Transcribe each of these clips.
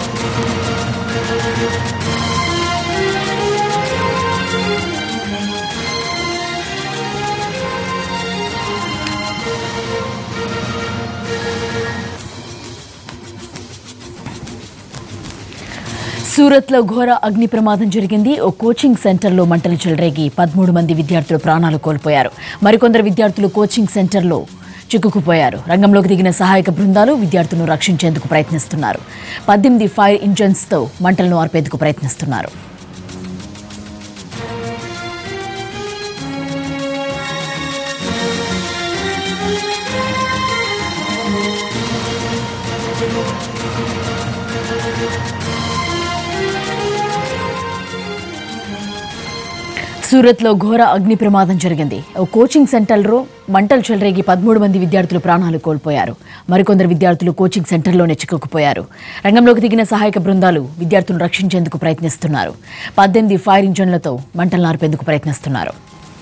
సూరత్ లో ఘోర అగ్ని ప్రమాదం జరిగింది ఓ కోచింగ్ సెంటర్లో మంటలు చెలరేగి పదమూడు మంది విద్యార్థులు ప్రాణాలు కోల్పోయారు మరికొందరు విద్యార్థులు కోచింగ్ సెంటర్లో చిక్కుకుపోయారు రంగంలోకి దిగిన సహాయక బృందాలు విద్యార్థులను రక్షించేందుకు ప్రయత్నిస్తున్నారు పద్దెనిమిది ఫైర్ ఇంజన్స్తో మంటలను ఆర్పేందుకు ప్రయత్నిస్తున్నారు సూరత్ లో ఘోర అగ్ని ప్రమాదం జరిగింది ఓ కోచింగ్ సెంటర్లో మంటలు చెలరేగి పదమూడు మంది విద్యార్థులు ప్రాణాలు కోల్పోయారు మరికొందరు విద్యార్థులు కోచింగ్ సెంటర్లోనే చిక్కుకుపోయారు రంగంలోకి దిగిన సహాయక బృందాలు విద్యార్థులను రక్షించేందుకు ప్రయత్నిస్తున్నారు పద్దెనిమిది ఫైర్ ఇంజన్లతో మంటలు ఆర్పేందుకు ప్రయత్నిస్తున్నారు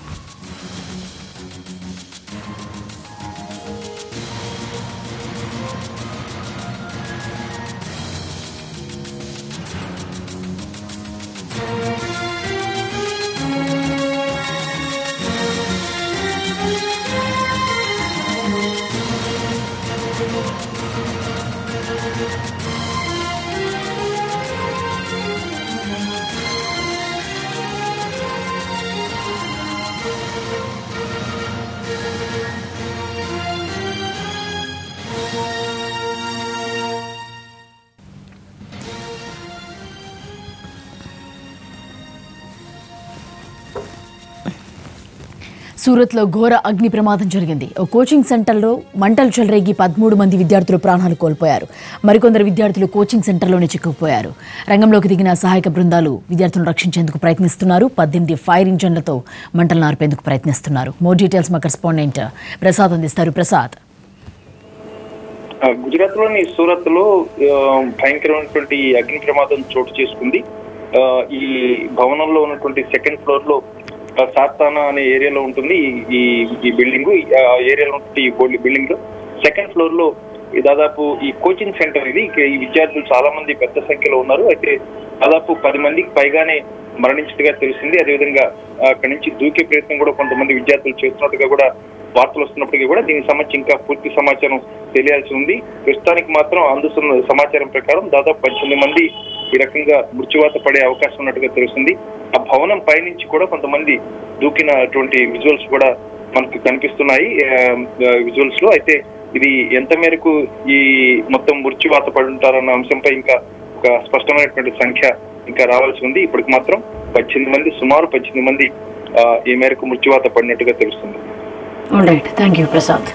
సూరత్ లో ఘోర అగ్ని ప్రమాదం జరిగింది ఓ కోచింగ్ సెంటర్లో మంటలు చెలరేగి పదమూడు మంది విద్యార్థులు ప్రాణాలు కోల్పోయారు మరికొందరు విద్యార్థులు కోచింగ్ సెంటర్లోనే చిక్కుకుపోయారు రంగంలోకి దిగిన సహాయక బృందాలు విద్యార్థులను రక్షించేందుకు ప్రయత్నిస్తున్నారు పద్దెనిమిది ఫైర్ ఇంజన్లతో మంటలను ఆర్పేందుకు ప్రయత్నిస్తున్నారు మోర్ డీటెయిల్స్ మా కరెస్పాండెంట్ ప్రసాద్ అందిస్తారు ప్రసాద్ ఆ, గుజరాత్ లోని సూరత్ లో ఆ, భయంకరమైనటువంటి అగ్ని ప్రమాదం చోటు చేసుకుంది ఆ, ఈ భవనంలో ఉన్నటువంటి సెకండ్ ఫ్లోర్ లో ఆ, సాత్తానా అనే ఏరియాలో ఉంటుంది ఈ- ఈ ఈ బిల్డింగ్ ఆ ఏరియాలో ఉన్నటువంటి ఈ బోల్డ్ బిల్డింగ్ లో సెకండ్ ఫ్లోర్ లో ఈ దాదాపు ఈ కోచింగ్ సెంటర్ ఇది ఇక ఈ విద్యార్థులు చాలా మంది పెద్ద సంఖ్యలో ఉన్నారు అయితే దాదాపు పది మందికి పైగానే మరణించినట్టుగా తెలిసింది అదేవిధంగా ఆ, అక్కడి నుంచి దూకే ప్రయత్నం కూడా కొంతమంది విద్యార్థులు చేస్తున్నట్టుగా కూడా వార్తలు వస్తున్నప్పటికీ కూడా దీనికి సంబంధించి ఇంకా పూర్తి సమాచారం తెలియాల్సి ఉంది ప్రస్తుతానికి మాత్రం అందుతున్న సమాచారం ప్రకారం దాదాపు పద్దెనిమిది మంది ఈ రకంగా మృత్యువాత పడే అవకాశం ఉన్నట్టుగా తెలుస్తుంది ఆ భవనం పైనుంచి కూడా కొంతమంది దూకినటువంటి విజువల్స్ కూడా మనకు కనిపిస్తున్నాయి విజువల్స్ లో అయితే ఇది ఎంత మేరకు ఈ మొత్తం మృత్యువాత పడి ఉంటారన్న అంశంపై ఇంకా ఒక స్పష్టమైనటువంటి సంఖ్య ఇంకా రావాల్సి ఉంది ఇప్పటికి మాత్రం పద్దెనిమిది మంది సుమారు పద్దెనిమిది మంది ఆ, ఈ మేరకు మృత్యువాత పడినట్టుగా తెలుస్తుంది right thank you Prasad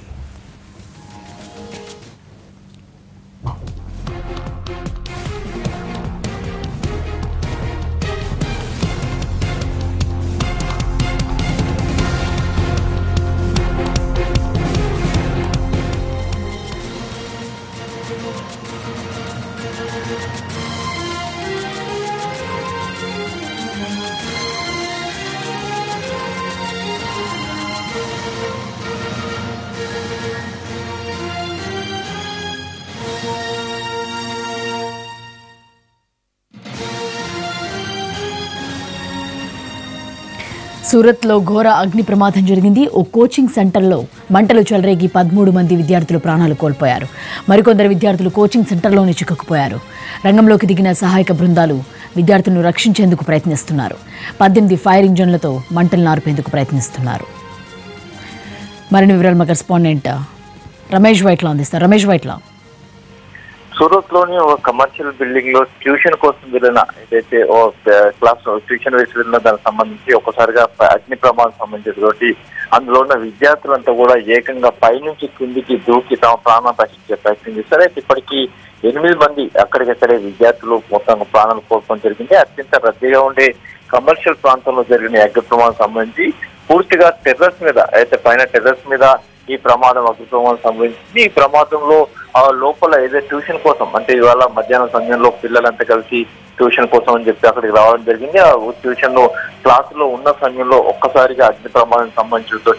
Surat లో ఘోర అగ్ని ప్రమాదం జరిగింది ఓ కోచింగ్ సెంటర్లో మంటలు చెలరేగి పదమూడు మంది విద్యార్థులు ప్రాణాలు కోల్పోయారు మరికొందరు విద్యార్థులు కోచింగ్ సెంటర్లోనే చిక్కుకుపోయారు రంగంలోకి దిగిన సహాయక బృందాలు విద్యార్థులను రక్షించేందుకు ప్రయత్నిస్తున్నారు పద్దెనిమిది ఫైర్ ఇంజన్లతో మంటలను ఆర్పేందుకు ప్రయత్నిస్తున్నారు మరిన్ని వివరాలు మా కరెస్పాండెంట్ రమేష్ వైట్లా అందిస్తారు రమేష్ వైట్లా సూరత్ లోని ఒక కమర్షియల్ బిల్డింగ్ లో ట్యూషన్ కోసం వెళ్ళిన ఏదైతే ఓ క్లాస్ ట్యూషన్ వేసి వెళ్ళిన దానికి సంబంధించి ఒకసారిగా ప- అగ్ని ప్రమాదం సంబంధించినటువంటి అందులో ఉన్న విద్యార్థులంతా కూడా ఏకంగా పైనుంచి కిందికి దూకి తమ ప్రాణాలు రక్షించే ప్రయత్నం చేశారు అయితే ఇప్పటికీ ఎనిమిది మంది అక్కడికక్కడే విద్యార్థులు మొత్తం ప్రాణాలు కోల్పోవడం జరిగింది అత్యంత రద్దీగా ఉండే కమర్షియల్ ప్రాంతంలో జరిగిన ఈ అగ్ని ప్రమాదం సంబంధించి పూర్తిగా టెర్రస్ మీద అయితే పైన టెర్రస్ మీద ఈ ప్రమాదం అగ్ని ప్రమాదం సంభవించింది ఈ ప్రమాదంలో ఆ లోపల ఏదైతే ట్యూషన్ కోసం అంటే ఇవాళ మధ్యాహ్నం సమయంలో పిల్లలంతా కలిసి ట్యూషన్ కోసం అని చెప్పి అక్కడికి రావడం జరిగింది ఆ ట్యూషన్ లో క్లాస్ లో ఉన్న సమయంలో ఒక్కసారిగా అగ్ని ప్రమాదం సంబంధించినతోటి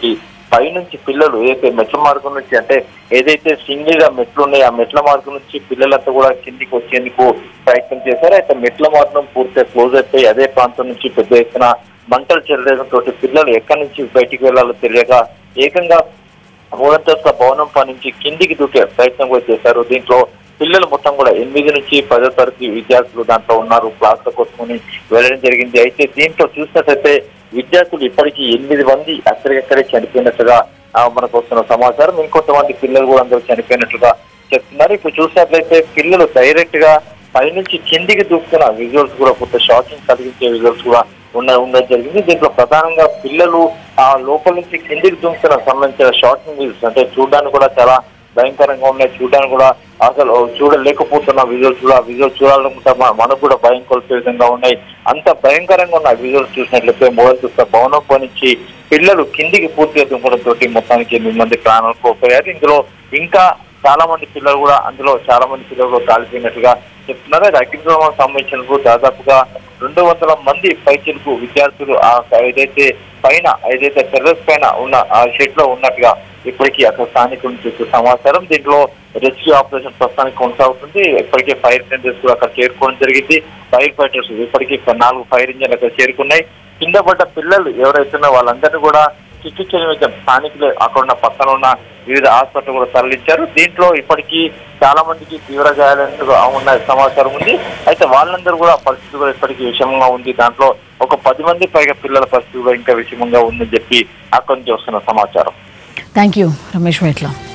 పైనుంచి పిల్లలు ఏదైతే మెట్ల మార్గం నుంచి అంటే ఏదైతే సింగిల్ గా మెట్లు ఉన్నాయో ఆ మెట్ల మార్గం నుంచి పిల్లలంతా కూడా కిందికి వచ్చేందుకు ప్రయత్నం చేశారు అయితే మెట్ల మార్గం పూర్తిగా క్లోజ్ అయిపోయి అదే ప్రాంతం నుంచి పెద్ద ఎత్తున మంటలు చెల్లడంతో పిల్లలు ఎక్కడి నుంచి బయటికి వెళ్లాలో తెలియక ఏకంగా మూడంతస్తుల భవనం పై నుంచి కిందికి దూకే ప్రయత్నం కూడా చేశారు దీంట్లో పిల్లలు మొత్తం కూడా ఎనిమిది నుంచి పదో తరగతి విద్యార్థులు దాంట్లో ఉన్నారు క్లాసుల కోసమని వెళ్ళడం జరిగింది అయితే దీంట్లో చూసినట్లయితే విద్యార్థులు ఇప్పటికీ ఎనిమిది మంది అక్కడికక్కడే చనిపోయినట్టుగా ఆ, మనకు వస్తున్న సమాచారం ఇంకొంతమంది పిల్లలు కూడా అందరూ చనిపోయినట్లుగా చెప్తున్నారు ఇప్పుడు చూసినట్లయితే పిల్లలు డైరెక్ట్ గా పైనుంచి కిందికి దూకుతున్న విజువల్స్ కూడా కొంత షాకింగ్ కలిగించే విజువల్స్ కూడా ఉన్న ఉండడం జరిగింది దీంట్లో ప్రధానంగా పిల్లలు ఆ లోపల నుంచి కిందికి దూకుతున్న సంబంధించిన షాకింగ్ విజువల్స్ అంటే చూడడానికి కూడా చాలా భయంకరంగా ఉన్నాయి చూడడానికి కూడా అసలు చూడలేకపోతున్న విజువల్స్ కూడా విజువల్స్ చూడాలనుకుంటే మ- మనకు కూడా భయం కొలిపే విధంగా ఉన్నాయి అంత భయంకరంగా ఉన్న విజువల్స్ చూసినట్లయితే మూడో చూస్తే భవనం పై నుంచి పిల్లలు కిందికి పూర్తిగా దుంకడంతో మొత్తానికి ఎనిమిది మంది ప్రాణాలు కోల్పోయారు ఇందులో ఇంకా చాలా మంది పిల్లలు కూడా అందులో చాలా మంది పిల్లలు కూడా కాలిపోయినట్టుగా చెప్తున్నారు అది అగ్నిప్రమాదం సంబంధించినకు దాదాపుగా రెండు వందల మంది పైచలకు విద్యార్థులు ఆ ఏదైతే పైన ఏదైతే టెర్రస్ పైన ఉన్న ఆ షెడ్ లో ఉన్నట్టుగా ఇప్పటికీ అక్కడ స్థానికుల నుంచి వచ్చే సమాచారం దీంట్లో రెస్క్యూ ఆపరేషన్ ప్రస్తుతానికి కొనసాగుతుంది ఇప్పటికే ఫైర్ టెండర్స్ కూడా అక్కడ చేరుకోవడం జరిగింది ఫైర్ ఫైటర్స్ ఇప్పటికీ నాలుగు ఫైర్ ఇంజన్లు అక్కడ చేరుకున్నాయి కింద పడ్డ పిల్లలు ఎవరైతే ఉన్నారో వాళ్ళందరినీ కూడా చికిత్స నిమిత్తం స్థానికులు అక్కడ ఉన్న పక్కన ఉన్న వివిధ హాస్పిటల్ కూడా తరలించారు దీంట్లో ఇప్పటికీ చాలా మందికి తీవ్ర గాయాలైనట్టుగా ఉన్న సమాచారం ఉంది అయితే వాళ్ళందరూ కూడా పరిస్థితి కూడా ఇప్పటికీ విషమంగా ఉంది దాంట్లో ఒక పది మంది పైగా పిల్లల పరిస్థితి కూడా ఇంకా విషమంగా ఉందని చెప్పి అక్కడి నుంచి వస్తున్న సమాచారం థ్యాంక్ యూ రమేష్ వైట్ల